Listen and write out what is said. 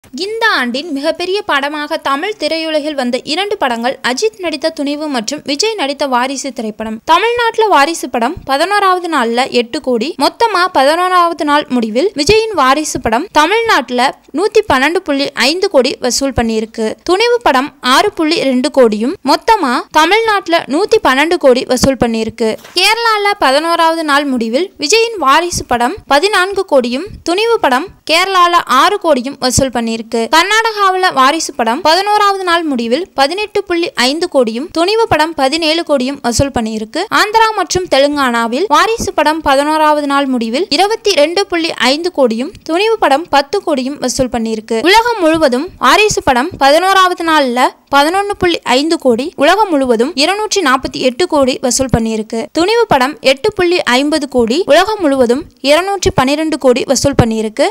இந்த ஆண்டின் மிகப்பெரிய படமாக தமிழ் திரையுலகில் வந்த இரண்டு படங்கள் அஜித் நடித்த துணிவு மற்றும் விஜய் நடித்த வாரிசு திரைப்படம் தமிழ்நாட்டுல வாரிசு படம் பதினோராவது நாள்ல எட்டு கோடி மொத்தமா பதினோராவது நாள் முடிவில் விஜயின் வாரிசு படம் தமிழ்நாட்டுல நூத்தி பன்னெண்டு புள்ளி ஐந்து கோடி வசூல் பண்ணியிருக்கு துணிவு படம் ஆறு புள்ளி ரெண்டு கோடியும் மொத்தமா தமிழ்நாட்டுல நூத்தி பன்னெண்டு கோடி வசூல் பண்ணியிருக்கு கேரளால பதினோராவது நாள் முடிவில் விஜயின் வாரிசு படம் பதினான்கு கோடியும் துணிவு படம் கேரளால ஆறு கோடியும் வசூல் பண்ணியிருக்கு கர்நாடகாவில் வாரிசு படம் பதினோராவது நாள் முடிவில் பதினெட்டு புள்ளி ஐந்து கோடியும் துணிவு படம் பதினேழு கோடியும் வசூல் பண்ணியிருக்கு ஆந்திரா மற்றும் தெலுங்கானாவில் வாரிசு படம் பதினோராவது நாள் முடிவில் இருபத்தி ரெண்டு புள்ளி ஐந்து கோடியும் துணிவு படம் பத்து கோடியும் வசூல் பண்ணியிருக்கு உலகம் முழுவதும் வாரிசு படம் பதினோராவது நாள்ல பதினொன்னு புள்ளி ஐந்து கோடி உலகம் முழுவதும் இருநூற்றி நாற்பத்தி எட்டு கோடி வசூல் பண்ணியிருக்கு துணிவு படம் எட்டு புள்ளி ஐம்பது கோடி உலகம் முழுவதும் இருநூற்றி பன்னிரெண்டு கோடி வசூல் பண்ணியிருக்கு